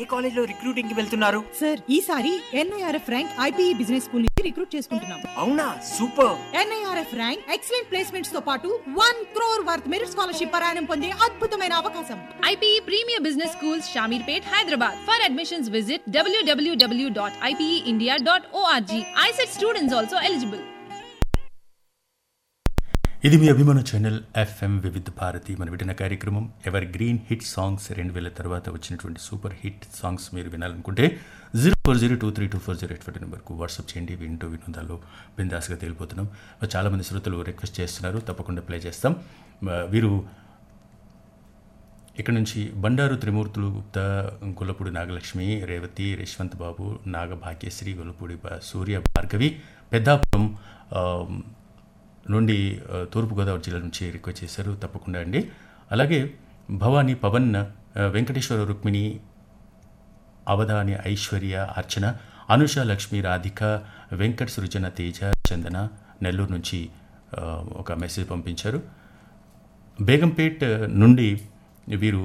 ఏ college లో recruiting కి వెళ్తున్నారు సార్ ఈసారి NIRF rank IPE business school నుంచి రిక్రూట్ చేసుకుంటున్నాం అవునా super NIRF rank excellent placements తో పాటు one crore worth merit scholarship పరాయణం పొందే అద్భుతమైన అవకాశం IPE Premier Business Schools, Shamirpet, Hyderabad. For admissions, visit www.ipeindia.org. ISET students also eligible. ఇది మీ అభిమాన ఛానల్ ఎఫ్ఎం వివిధ భారతి మన వింటున్న కార్యక్రమం ఎవర్ గ్రీన్ హిట్ సాంగ్స్ రెండు వేల తర్వాత వచ్చినటువంటి సూపర్ హిట్ సాంగ్స్ మీరు వినాలనుకుంటే zero four zero two three two four zero eight five నెంబర్కు వాట్సాప్ చేయండి వింటూ వినోదాలు బిందాస్గా తేలిపోతున్నాం చాలామంది శ్రోతలు రిక్వెస్ట్ చేస్తున్నారు తప్పకుండా ప్లే చేస్తాం మ, వీరు ఇక్కడ నుంచి బండారు త్రిమూర్తులు గుప్తా గొల్లపూడి నాగలక్ష్మి రేవతి రేష్వంత్ బాబు నాగభాగ్యశ్రీ గొల్లపూడి బా- సూర్య భార్గవి పెద్దాపురం ఆ, నుండి ఆ, తూర్పుగోదావరి జిల్లా నుంచి రిక్వెస్ట్ చేశారు తప్పకుండా అండి అలాగే భవానీ పవన్ ఆ, వెంకటేశ్వర రుక్మిణి అవధాని ఐశ్వర్య అర్చన అనుష లక్ష్మి రాధిక వెంకట్ సృజన తేజ చందన నెల్లూరు నుంచి ఆ, ఒక మెసేజ్ పంపించారు బేగంపేట్ నుండి వీరు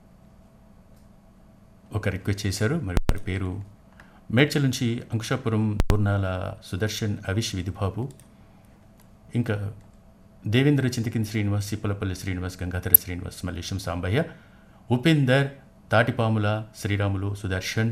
ఒక రిక్వెస్ట్ చేశారు మరి వారి పేరు మేడ్చల్ నుంచి అంకుశాపురం పూర్ణాల సుదర్శన్ అవిష్ విధిబాబు ఇంకా దేవేంద్ర చింతకిన్ శ్రీనివాస్ సిప్పలపల్లి శ్రీనివాస్ గంగాధర శ్రీనివాస్ మల్లేశం సాంబయ్య ఉపేందర్ తాటిపాముల శ్రీరాములు సుదర్శన్